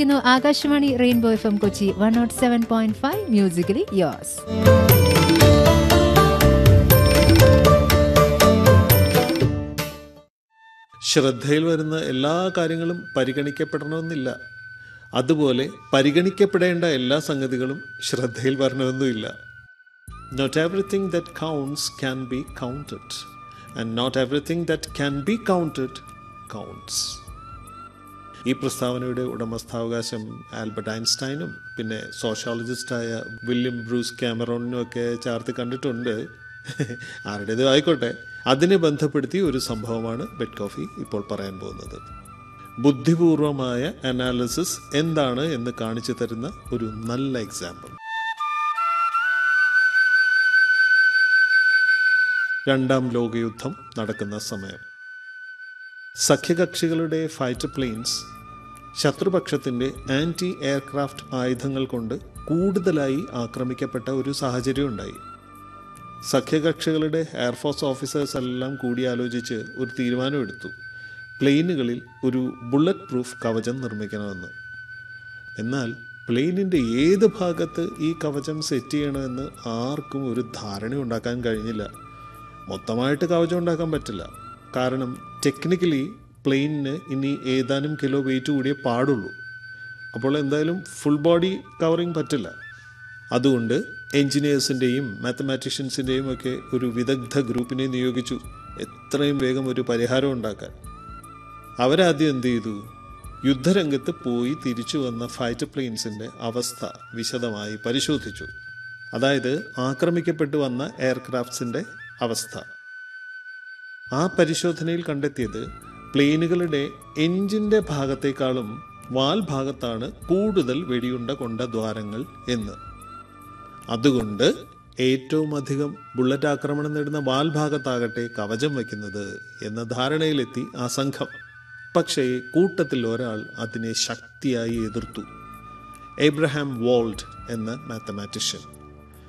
കേട്ടുകൊണ്ടിരിക്കുന്നു Akashvani rainbow F M Kochi one nought seven point five musically yours ശ്രദ്ധയിൽ വരുന്ന എല്ലാ കാര്യങ്ങളും പരിഗണിക്കപ്പെടണമെന്നില്ല അതുപോലെ പരിഗണിക്കപ്പെടേണ്ട എല്ലാ സംഗതികളും ശ്രദ്ധയിൽ വരണമെന്നുമില്ല not everything that counts can be counted and not everything that can be counted counts ഈ പ്രസ്താവനയുടെ ഉടമസ്ഥാവകാശം ആൽബർട്ട് ഐൻസ്റ്റൈനും പിന്നെ സോഷ്യോളജിസ്റ്റായ വില്യം ബ്രൂസ് ക്യാമറോണിനും ഒക്കെ ചേർത്ത് കണ്ടിട്ടുണ്ട് ആരുടേതും ആയിക്കോട്ടെ അതിനെ ബന്ധപ്പെടുത്തി ഒരു സംഭവമാണ് ബെഡ് കോഫി ഇപ്പോൾ പറയാൻ പോകുന്നത് ബുദ്ധിപൂർവമായ അനാലിസിസ് എന്താണ് എന്ന് കാണിച്ചു തരുന്ന ഒരു നല്ല എക്സാമ്പിൾ രണ്ടാം ലോകയുദ്ധം നടക്കുന്ന സമയം സഖ്യകക്ഷികളുടെ ഫൈറ്റർ പ്ലെയിൻസ് ശത്രുപക്ഷത്തിന്റെ ആന്റി എയർക്രാഫ്റ്റ് ആയുധങ്ങൾ കൊണ്ട് കൂടുതലായി ആക്രമിക്കപ്പെട്ട ഒരു സാഹചര്യം ഉണ്ടായി സഖ്യകക്ഷികളുടെ എയർഫോഴ്സ് ഓഫീസേഴ്സ് എല്ലാം കൂടിയാലോചിച്ച് ഒരു തീരുമാനമെടുത്തു പ്ലെയിനുകളിൽ ഒരു ബുള്ളറ്റ് പ്രൂഫ് കവചം നിർമ്മിക്കണമെന്ന് എന്നാൽ പ്ലെയിനിൻ്റെ ഏത് ഭാഗത്ത് ഈ കവചം സെറ്റ് ചെയ്യണമെന്ന് ആർക്കും ഒരു ധാരണ ഉണ്ടാക്കാൻ കഴിഞ്ഞില്ല മൊത്തമായിട്ട് കവചം ഉണ്ടാക്കാൻ പറ്റില്ല കാരണം ടെക്നിക്കലി പ്ലെയിനിന് ഇനി ഏതാനും കിലോ വെയിറ്റ് കൂടിയേ പാടുള്ളൂ അപ്പോൾ എന്തായാലും ഫുൾ ബോഡി കവറിങ് പറ്റില്ല അതുകൊണ്ട് എൻജിനീയേഴ്സിൻ്റെയും മാത്തമാറ്റീഷ്യൻസിൻ്റെയും ഒക്കെ ഒരു വിദഗ്ധ ഗ്രൂപ്പിനെ നിയോഗിച്ചു എത്രയും വേഗം ഒരു പരിഹാരം ഉണ്ടാക്കാൻ അവരാദ്യം എന്ത് ചെയ്തു യുദ്ധരംഗത്ത് പോയി തിരിച്ചു വന്ന ഫൈറ്റർ പ്ലെയിൻസിൻ്റെ അവസ്ഥ വിശദമായി പരിശോധിച്ചു അതായത് ആക്രമിക്കപ്പെട്ടു വന്ന എയർക്രാഫ്റ്റ്സിൻ്റെ അവസ്ഥ ആ പരിശോധനയിൽ കണ്ടെത്തിയത് പ്ലെയിനുകളുടെ എഞ്ചിൻ്റെ ഭാഗത്തേക്കാളും വാൽ ഭാഗത്താണ് കൂടുതൽ വെടിയുണ്ട കൊണ്ട ദ്വാരങ്ങൾ എന്ന് അതുകൊണ്ട് ഏറ്റവും അധികം ബുള്ളറ്റ് ആക്രമണം നേടുന്ന വാൽ ഭാഗത്താകട്ടെ കവചം വയ്ക്കുന്നത് എന്ന ധാരണയിലെത്തി ആ സംഘം പക്ഷേ കൂട്ടത്തിൽ ഒരാൾ അതിനെ ശക്തിയായി എതിർത്തു എബ്രഹാം വോൾഡ് എന്ന മാത്തമാറ്റീഷ്യൻ